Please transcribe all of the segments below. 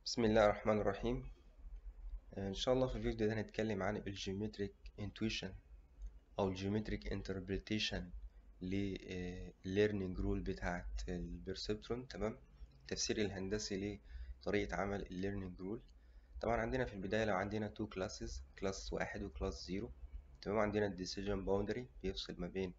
بسم الله الرحمن الرحيم آه، ان شاء الله في الفيديو ده هنتكلم عن الجيومتريك انتويشن او الجيومتريك انتربريتيشن للليرنينج رول بتاعه البرسبترون تمام التفسير الهندسي لطريقه عمل الليرنينج رول طبعا عندنا في البدايه لو عندنا تو كلاسز كلاس واحد وكلاس زيرو تمام عندنا الديسيجن باوندري بيفصل ما بين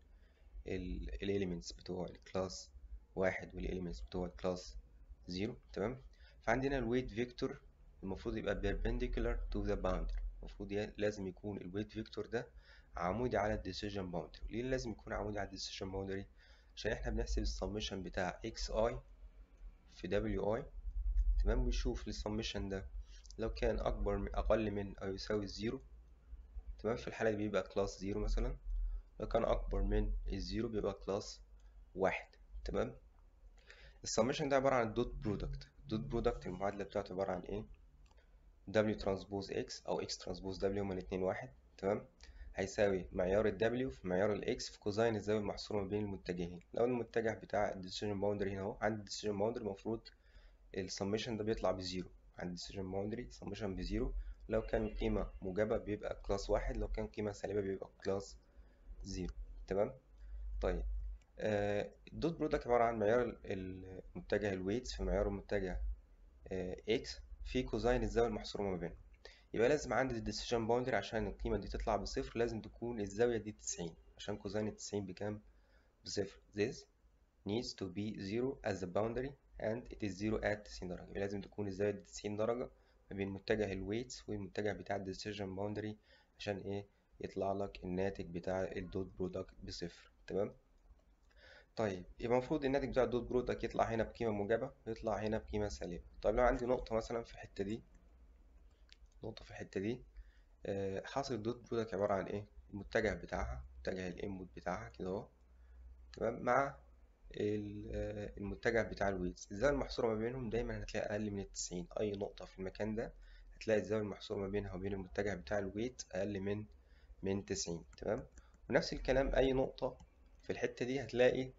الاليمنتس بتوع الكلاس واحد والاليمنتس بتوع الكلاس زيرو تمام فعندنا الويت فيكتور المفروض يبقى perpendicular to the boundary المفروض لازم يكون الويت فيكتور ده عمودي على الديسيجن باوندري ليه لازم يكون عمودي على الديسيجن باوندري عشان احنا بنحسب السمشن بتاع اكس اي في دبليو اي تمام بنشوف السمشن ده لو كان اكبر اقل من او يساوي الزيرو تمام في الحالة دي بيبقى كلاس زيرو مثلا لو كان اكبر من الزيرو بيبقى كلاس واحد تمام السمشن ده عبارة عن دوت برودكت دوت برودكت المعادلة بتاعته عبارة عن ايه W ترانسبوز X أو X ترانسبوز W هما الاتنين واحد تمام هيساوي معيار ال W في معيار ال X في كوزين الزاوية المحصورة ما بين المتجهين لو المتجه بتاع الديسيجن باوندري هنا اهو عند الديسيجن باوندري المفروض السمشن ده بيطلع بزيرو عند الديسيجن باوندري سمشن بزيرو لو كان قيمة موجبة بيبقى كلاس واحد لو كان قيمة سالبة بيبقى كلاس زيرو تمام طيب الدوت uh, برودكت عبارة عن معيار المتجه الويتس في معيار المتجه اكس uh, في كوزين الزاوية المحصورة ما بينهم يبقى لازم عند الديسيجن باوندري عشان القيمة دي تطلع بصفر لازم تكون الزاوية دي تسعين عشان كوزين التسعين بكام؟ بصفر this needs to be zero as the boundary and it is zero at 90 درجة يبقى لازم تكون الزاوية دي 90 درجة ما بين متجه الويتس والمتجه بتاع الديسيجن باوندري عشان ايه يطلع لك الناتج بتاع الدوت برودكت بصفر تمام طيب يبقى المفروض الناتج بتاع الدوت برودكت يطلع هنا بقيمة موجبة ويطلع هنا بقيمة سالبة طيب لو عندي نقطة مثلا في الحتة دي نقطة في الحتة دي آه حاصل الدوت برودكت عبارة عن ايه المتجه بتاعها متجه الانبوت بتاعها كده اهو تمام مع المتجه بتاع الويتس الزاوية المحصورة ما بينهم دايما هتلاقي أقل من التسعين أي نقطة في المكان ده هتلاقي الزاوية المحصورة ما بينها وبين المتجه بتاع الويت أقل من من تسعين تمام ونفس الكلام أي نقطة في الحتة دي هتلاقي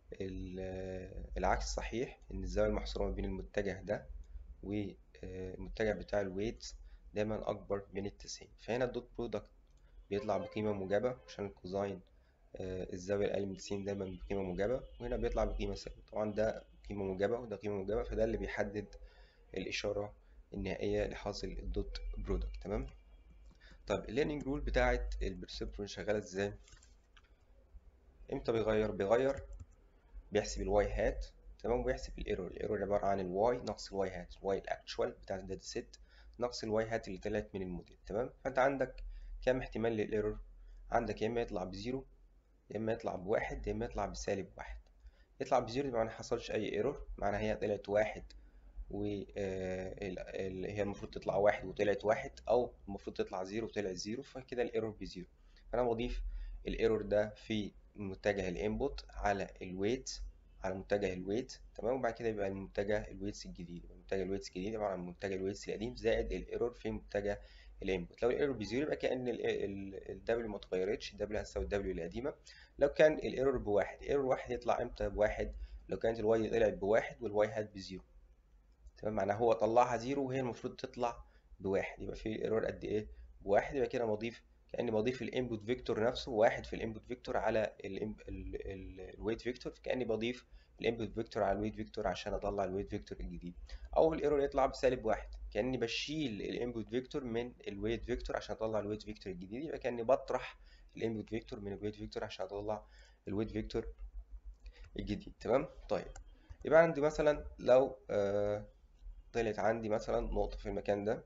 العكس صحيح ان الزاوية المحصورة ما بين المتجه ده والمتجه بتاع الويت دايما اكبر من التسعين فهنا الدوت برودكت بيطلع بقيمة موجبة عشان الكوزاين الزاوية الأقل من التسعين دايما بقيمة موجبة وهنا بيطلع بقيمة سالبة طبعا ده قيمة موجبة وده قيمة موجبة فده اللي بيحدد الإشارة النهائية لحاصل الدوت برودكت تمام طب الليرنينج رول بتاعة البرسبترون شغالة ازاي امتى بيغير بيغير بيحسب الواي هات تمام ويحسب الايرور الايرور عباره عن الواي ناقص الواي هات الواي الاكتشوال بتاع الداتا سيت ناقص الواي هات اللي طلعت من الموديل تمام فانت عندك كام احتمال للايرور عندك يا اما يطلع بزيرو يا اما يطلع بواحد يا اما يطلع بسالب واحد يطلع بزيرو يبقى ما حصلش اي ايرور معناها هي طلعت واحد و هي المفروض تطلع واحد وطلعت واحد او المفروض تطلع زيرو وطلعت زيرو فكده الايرور بزيرو فانا بضيف الايرور ده في متجه الانبوت على الويت على متجه الويت تمام وبعد كده يبقى المتجه الويتس الجديد يبقى متجه الويتس الجديد عباره عن متجه الويتس القديم زائد الايرور في متجه الانبوت لو الايرور بزيرو يبقى كان الدبليو ما اتغيرتش الدبليو هتساوي الدبليو القديمه لو كان الايرور بواحد ايرور واحد يطلع امتى بواحد لو كانت الواي طلعت بواحد والواي هات بزيرو تمام معناها هو طلعها زيرو وهي المفروض تطلع بواحد يبقى في ايرور قد ايه بواحد يبقى كده بضيف كأني بضيف الانبوت فيكتور نفسه واحد في الانبوت فيكتور على الويت فيكتور كأني بضيف الانبوت فيكتور على الويت فيكتور عشان اطلع الويت فيكتور الجديد او الايرور يطلع بسالب واحد كأني بشيل الانبوت فيكتور من الويت فيكتور عشان اطلع الويت فيكتور الجديد يبقى كأني بطرح الانبوت فيكتور من الويت فيكتور عشان اطلع الويت فيكتور الجديد تمام طيب يبقى عندي مثلا لو آه طلعت عندي مثلا نقطة في المكان ده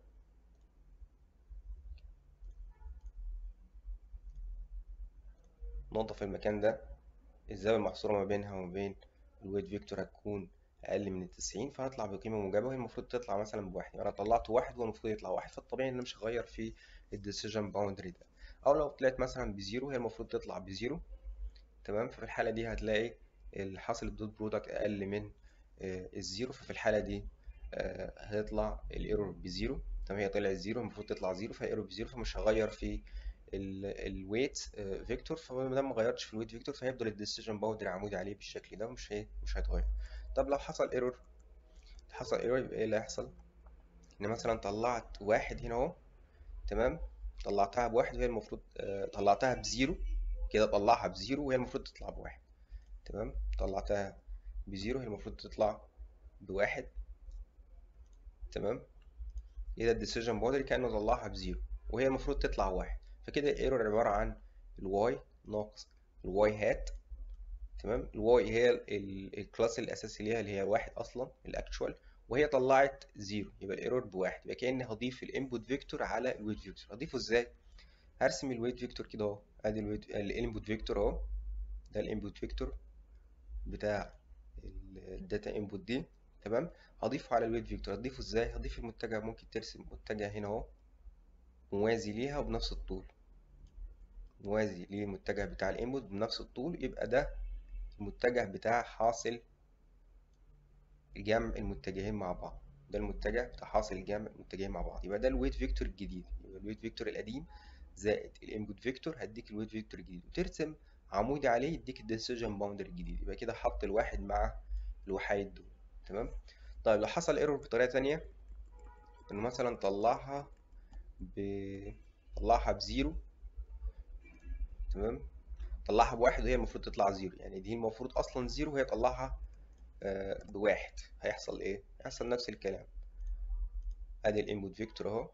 نقطة في المكان ده الزاوية المحصورة ما بينها وما بين الويت فيكتور هتكون أقل من التسعين فهطلع بقيمة موجبة وهي المفروض تطلع مثلا بواحد أنا طلعت واحد وهو المفروض يطلع واحد فالطبيعي إن أنا مش هغير في الديسيجن باوندري ده أو لو طلعت مثلا بزيرو هي المفروض تطلع بزيرو تمام ففي الحالة دي هتلاقي الحاصل الدوت برودكت أقل من الزيرو ففي الحالة دي هيطلع الايرور بزيرو تمام هي طلعت زيرو المفروض تطلع زيرو فايرور بزيرو فمش هغير في الويت فيكتور فما دام ما غيرتش في الويت فيكتور فهيفضل الديسيجن باوندري عمودي عليه بالشكل ده ومش هي مش هيتغير طب لو حصل ايرور حصل ايرور يبقى ايه اللي هيحصل ان مثلا طلعت واحد هنا اهو تمام طلعتها بواحد وهي المفروض آه، طلعتها بزيرو كده طلعها بزيرو وهي المفروض تطلع بواحد تمام طلعتها بزيرو هي المفروض تطلع بواحد تمام كده الديسيجن بودري كأنه طلعها بزيرو وهي المفروض تطلع واحد فكده الايرور عبارة عن الواي ناقص الواي هات تمام الواي هي الكلاس الاساسي ليها اللي هي واحد اصلا الاكتشوال وهي طلعت زيرو يبقى الايرور بواحد يبقى كاني هضيف الانبوت فيكتور على الويت فيكتور هضيفه ازاي هرسم الويت فيكتور كده اهو ادي الويت الانبوت فيكتور اهو ده الانبوت فيكتور بتاع الداتا انبوت دي تمام هضيفه على الويت فيكتور هضيفه ازاي هضيف المتجه ممكن ترسم متجه هنا اهو موازي ليها وبنفس الطول موازي للمتجه بتاع الانبوت بنفس الطول يبقى ده المتجه بتاع حاصل جمع المتجهين مع بعض ده المتجه بتاع حاصل جمع المتجهين مع بعض يبقى ده الويت فيكتور الجديد يبقى الويت فيكتور القديم زائد الانبوت فيكتور هديك الويت فيكتور الجديد وترسم عمودي عليه يديك الديسيجن باوندر الجديد يبقى كده حط الواحد مع الوحيد دول تمام طيب لو حصل ايرور بطريقه تانية انه مثلا طلعها ب طلعها بزيرو تمام طلعها بواحد وهي المفروض تطلع زيرو يعني دي المفروض اصلا زيرو وهي طلعها آه، بواحد هيحصل ايه هيحصل نفس الكلام ادي الانبوت فيكتور اهو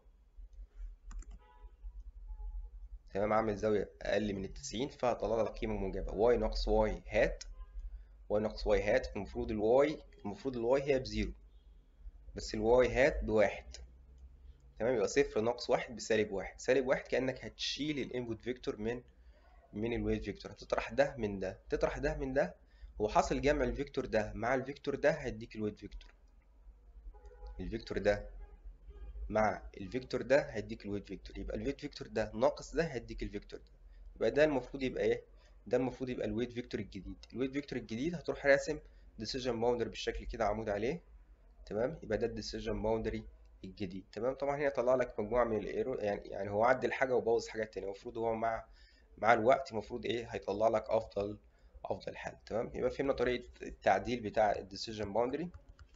تمام عامل زاوية أقل من التسعين فهطلع لك قيمة موجبة واي ناقص واي هات واي ناقص واي هات المفروض الواي المفروض الواي هي بزيرو بس الواي هات بواحد تمام يبقى صفر ناقص واحد بسالب واحد سالب واحد كأنك هتشيل الانبوت فيكتور من من الويت فيكتور هتطرح ده من ده تطرح ده من ده هو حاصل جمع الفيكتور ده مع الفيكتور ده هيديك الويت فيكتور الفيكتور ده مع الفيكتور ده هيديك الويت فيكتور يبقى الويت فيكتور ده ناقص ده هيديك الفيكتور ده يبقى ده المفروض يبقى ايه ده المفروض يبقى الويت فيكتور الجديد الويت فيكتور الجديد هتروح راسم ديسيجن باوندري بالشكل كده عمود عليه تمام يبقى ده الديسيجن باوندري الجديد تمام طبعا هنا طلع لك مجموعه من الايرور يعني يعني هو عدل حاجه وبوظ حاجات تانية المفروض هو مع مع الوقت المفروض ايه هيطلع لك افضل افضل حل تمام يبقى فهمنا طريقه التعديل بتاع الديسيجن باوندري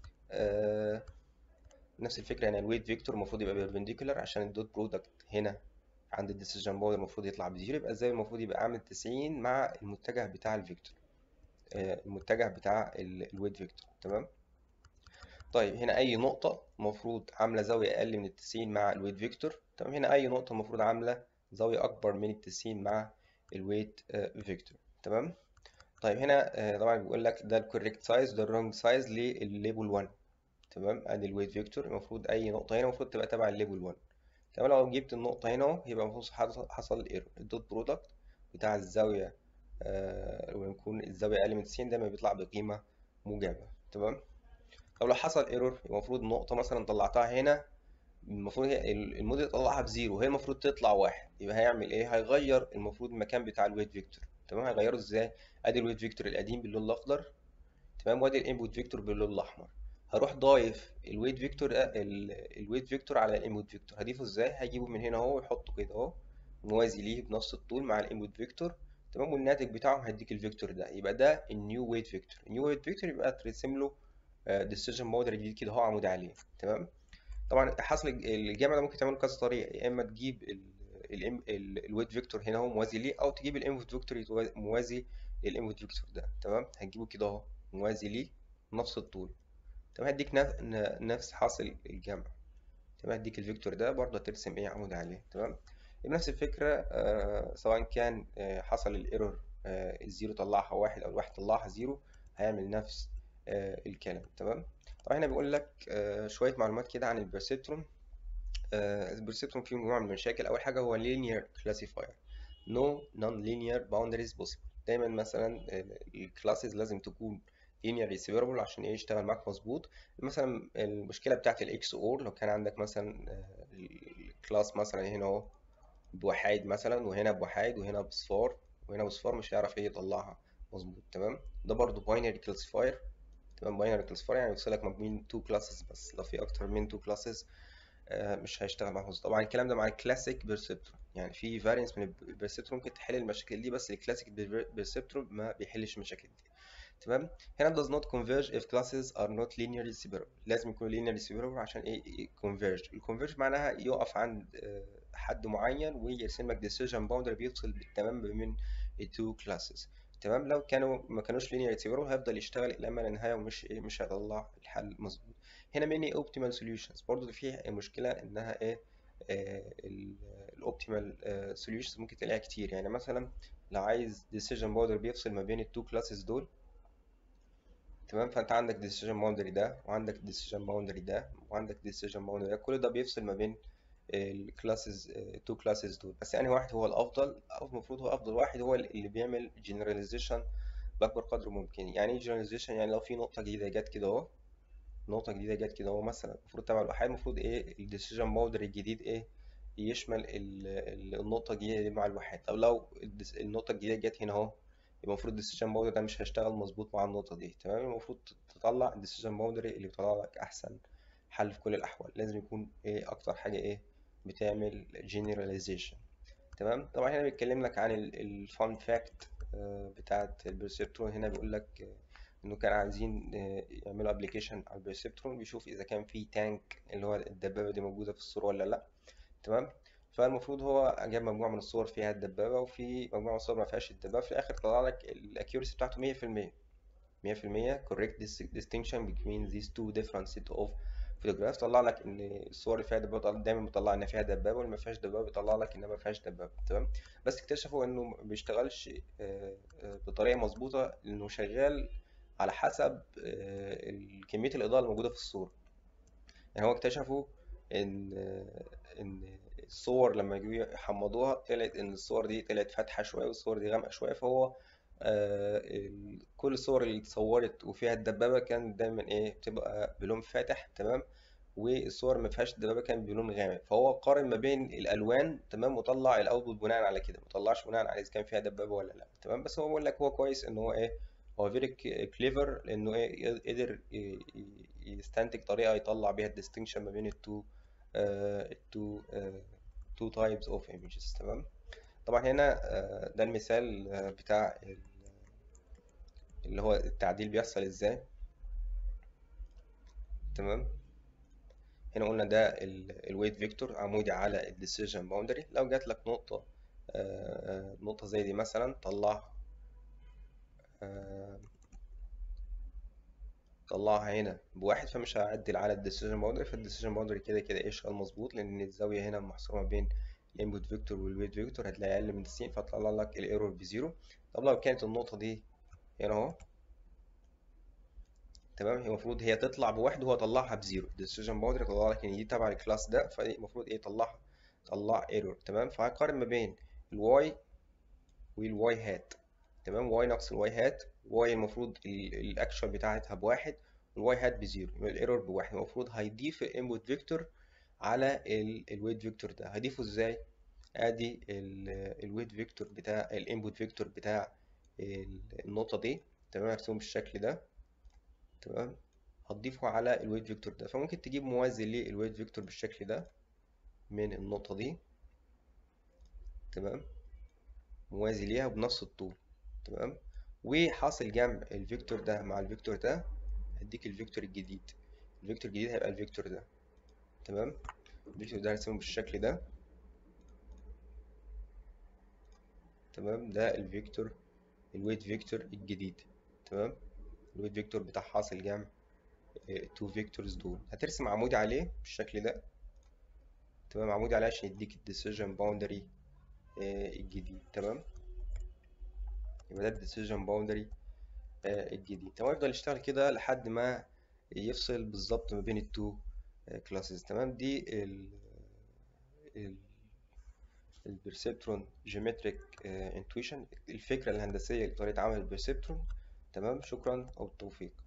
آه نفس الفكره يعني الويت فيكتور المفروض يبقى بيربنديكولار عشان الدوت برودكت هنا عند الديسيجن باوندري المفروض يطلع بزيرو يبقى ازاي المفروض يبقى عامل 90 مع المتجه بتاع الفيكتور آه المتجه بتاع الويت فيكتور تمام طيب هنا اي نقطه المفروض عامله زاويه اقل من التسعين مع الويت فيكتور تمام هنا اي نقطه المفروض عامله زاويه اكبر من التسعين مع الويت فيكتور تمام طيب هنا طبعا بيقول لك ده الكوريكت سايز ده الرونج سايز للليبل 1 تمام ادي الويت فيكتور المفروض اي نقطه هنا المفروض تبقى تبع الليبل 1 تمام لو جبت النقطه هنا اهو يبقى المفروض حصل الايرور الدوت برودكت بتاع الزاويه آه ويكون الزاويه اقل من 90 دايما بيطلع بقيمه موجبه تمام طب لو حصل ايرور المفروض نقطه مثلا طلعتها هنا المفروض الموديل يطلعها بزيرو وهي المفروض تطلع واحد يبقى هيعمل ايه هيغير المفروض المكان بتاع الويت فيكتور تمام هيغيره ازاي ادي الويت فيكتور القديم باللون الاخضر تمام وادي الانبوت فيكتور باللون الاحمر هروح ضايف الويت فيكتور الويت فيكتور على الانبوت فيكتور هضيفه ازاي هجيبه من هنا اهو ويحطه كده اهو موازي ليه بنفس الطول مع الانبوت فيكتور تمام والناتج بتاعه هيديك الفيكتور ده يبقى ده النيو ويت فيكتور النيو ويت فيكتور يبقى ترسم له ديسيجن باودر جديد كده اهو عمود عليه تمام طبعا حصل الجمع ده ممكن تعمله كذا طريقه يا اما تجيب الويت فيكتور هنا اهو موازي ليه او تجيب الانبوت فيكتور موازي للانبوت فيكتور ده تمام هتجيبه كده اهو موازي ليه نفس الطول تمام هديك نفس حاصل الجمع تمام هديك الفيكتور ده برضه هترسم ايه عمود عليه تمام بنفس الفكره آه سواء كان آه حصل الايرور آه الزيرو طلعها واحد او الواحد طلعها زيرو هيعمل نفس آه الكلام تمام طبعا هنا بيقول لك آه شويه معلومات كده عن البرسبترون آه البرسبترون فيه مجموعه من المشاكل اول حاجه هو linear classifier no non-linear boundaries possible دايما مثلا الكلاسز لازم تكون linearly separable عشان ايه يشتغل معاك مظبوط مثلا المشكله بتاعت الاكس اور لو كان عندك مثلا الكلاس مثلا هنا اهو بوحايد مثلا وهنا بوحايد وهنا بصفار وهنا بصفار مش هيعرف ايه يطلعها مظبوط تمام ده برضو باينري كلاسيفاير تمام باينري كلاسيفاير يعني يوصلك ما بين تو كلاسز بس لو في اكتر من تو كلاسز مش هيشتغل معاك مظبوط طبعا الكلام ده مع الكلاسيك بيرسبترون يعني في فارينس من البيرسبترون ممكن تحل المشاكل دي بس الكلاسيك بيرسبترون ما بيحلش المشاكل دي تمام هنا does not converge if classes are not linearly separable لازم يكون linearly separable عشان ايه converge الconverge معناها يقف عند حد معين ويرسم لك decision boundary بيفصل بالتمام بين ال two classes تمام لو كانوا ما كانوش linearly separable هيفضل يشتغل الى ما لا نهايه ومش ايه مش هيطلع الحل مظبوط هنا many optimal solutions برضه في مشكله انها ايه الاوبتيمال solutions ممكن تلاقيها كتير يعني مثلا لو عايز decision boundary بيفصل ما بين التو classes دول تمام فانت عندك decision boundary ده وعندك decision boundary ده وعندك decision boundary ده كل ده بيفصل ما بين الكلاسز تو كلاسز دول بس يعني واحد هو الافضل او المفروض هو افضل واحد هو اللي بيعمل generalization باكبر قدر ممكن يعني ايه generalization يعني لو في نقطه جديده جت كده اهو نقطه جديده جت كده اهو مثلا المفروض تبع الوحيد المفروض ايه الديسيجن باوندري الجديد ايه يشمل النقطه الجديده دي مع الوحيد طب لو النقطه الجديده جت هنا اهو يبقى المفروض الديسيجن باوندري ده مش هيشتغل مظبوط مع النقطه دي تمام المفروض تطلع الديسيجن باوندري اللي بيطلع لك احسن حل في كل الاحوال لازم يكون ايه اكتر حاجه ايه بتعمل generalization تمام طبعا هنا بيتكلم لك عن الفان فاكت بتاعت البرسبترون هنا بيقول لك انه كانوا عايزين يعملوا ابلكيشن على البرسبترون بيشوف اذا كان في تانك اللي هو الدبابه دي موجوده في الصوره ولا لا تمام فالمفروض هو جاب مجموعه من الصور فيها الدبابه وفي مجموعه من الصور ما فيهاش الدبابه في الاخر طلع لك الاكيورسي بتاعته 100% 100% correct distinction between these two different set of photographs طلع لك ان الصور اللي فيها دبابه دايما بيطلع ان فيها دبابه واللي ما فيهاش دبابه بيطلع لك ان ما فيهاش دبابه تمام بس اكتشفوا انه ما بيشتغلش بطريقه مظبوطه لانه شغال على حسب كميه الاضاءه الموجوده في الصوره يعني هو اكتشفوا ان ان الصور لما يجوا يحمضوها طلعت ان الصور دي طلعت فاتحه شويه والصور دي غامقه شويه فهو كل الصور اللي اتصورت وفيها الدبابه كان دايما ايه بتبقى بلون فاتح تمام والصور ما فيهاش الدبابه كان بلون غامق فهو قارن ما بين الالوان تمام وطلع الاوتبوت بناء على كده ما طلعش بناء على اذا كان فيها دبابه ولا لا تمام بس هو بقول لك هو كويس ان هو ايه هو فيري كليفر لانه ايه قدر يستنتج طريقه يطلع بيها الديستنكشن ما بين التو التو تو تايبس اوف ايمجز تمام طبعا هنا ده المثال بتاع اللي هو التعديل بيحصل ازاي تمام هنا قلنا ده الويت فيكتور عمودي على الديسيجن باوندري لو جات لك نقطة نقطة زي دي مثلا طلع طلعها هنا بواحد فمش هعدل على الديسيجن باوندري فالديسيجن باوندري كده كده ايه شغال مظبوط لان الزاوية هنا محصورة بين الانبوت فيكتور والويت فيكتور هتلاقي اقل من 90 فطلع لك الايرور بزيرو طب لو كانت النقطة دي هنا اهو تمام هي المفروض هي تطلع بواحد وهو طلعها بزيرو الديسيجن باوندري طلع لك ان دي تبع الكلاس ده فالمفروض ايه يطلعها طلع ايرور تمام فهقارن ما بين الواي والواي هات تمام واي ناقص الواي هات واي المفروض الاكشن بتاعتها بواحد والواي هات بزيرو يبقى الايرور بواحد المفروض هيضيف الانبوت فيكتور على الويت فيكتور ده هضيفه ازاي ادي الويت فيكتور بتاع الانبوت فيكتور بتاع النقطه دي تمام هرسمه بالشكل ده تمام هتضيفه على الويت فيكتور ده فممكن تجيب موازي للويت فيكتور بالشكل ده من النقطه دي تمام موازي ليها بنفس الطول تمام وحاصل جمع الفيكتور ده مع الفيكتور ده هديك الفيكتور الجديد الفيكتور الجديد هيبقى الفيكتور ده تمام الفيكتور ده هرسمه بالشكل ده تمام ده الفيكتور الويت فيكتور الجديد تمام الويت فيكتور بتاع حاصل جمع التو فيكتورز دول هترسم عمودي عليه بالشكل ده تمام عمودي عليه عشان يديك الديسيجن باوندري الجديد تمام يبقى ده الديسيجن باوندري الجديد تمام يفضل يشتغل كده لحد ما يفصل بالظبط ما بين التو كلاسز تمام دي ال ال البرسبترون جيومتريك انتويشن الفكرة الهندسية لطريقة عمل البرسبترون تمام شكرا او التوفيق